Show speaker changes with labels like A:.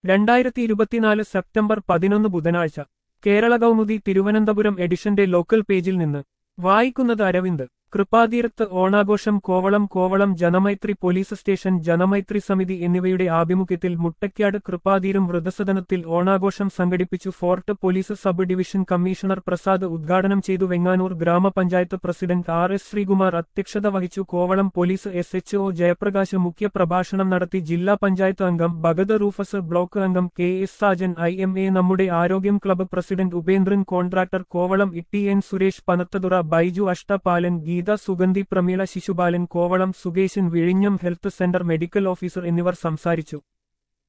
A: രണ്ടായിരത്തി ഇരുപത്തിനാല് സെപ്റ്റംബർ പതിനൊന്ന് ബുധനാഴ്ച കേരള കൗമുദി തിരുവനന്തപുരം എഡിഷന്റെ ലോക്കൽ പേജിൽ നിന്ന് വായിക്കുന്നത് അരവിന്ദ് കൃപാതീരത്ത് ഓണാഘോഷം കോവളം കോവളം ജനമൈത്രി പോലീസ് സ്റ്റേഷൻ ജനമൈത്രി സമിതി എന്നിവയുടെ ആഭിമുഖ്യത്തിൽ മുട്ടയ്ക്കാട് കൃപാതീരം വൃതസദനത്തിൽ ഓണാഘോഷം സംഘടിപ്പിച്ചു fort police sub division commissioner Prasad ഉദ്ഘാടനം ചെയ്തു വെങ്ങാനൂർ ഗ്രാമപഞ്ചായത്ത് പ്രസിഡന്റ് ആർ എസ് ശ്രീകുമാർ അധ്യക്ഷത വഹിച്ചു Kovalam police S H O Jayaprakash മുഖ്യ പ്രഭാഷണം നടത്തി ജില്ലാ പഞ്ചായത്ത് അംഗം ഭഗത് റൂഫസ് ബ്ലോക്ക് അംഗം K S Sajan I M A നമ്മുടെ ആരോഗ്യം club president Upendran contractor Kovalam Itty N Suresh Panathura Baiju Ashtapalan Geetha Sugandhi Prameela Sisupalan Kovalam Sukesan വിഴിഞ്ഞം ഹെൽത്ത് സെന്റർ മെഡിക്കൽ ഓഫീസർ എന്നിവർ സംസാരിച്ചു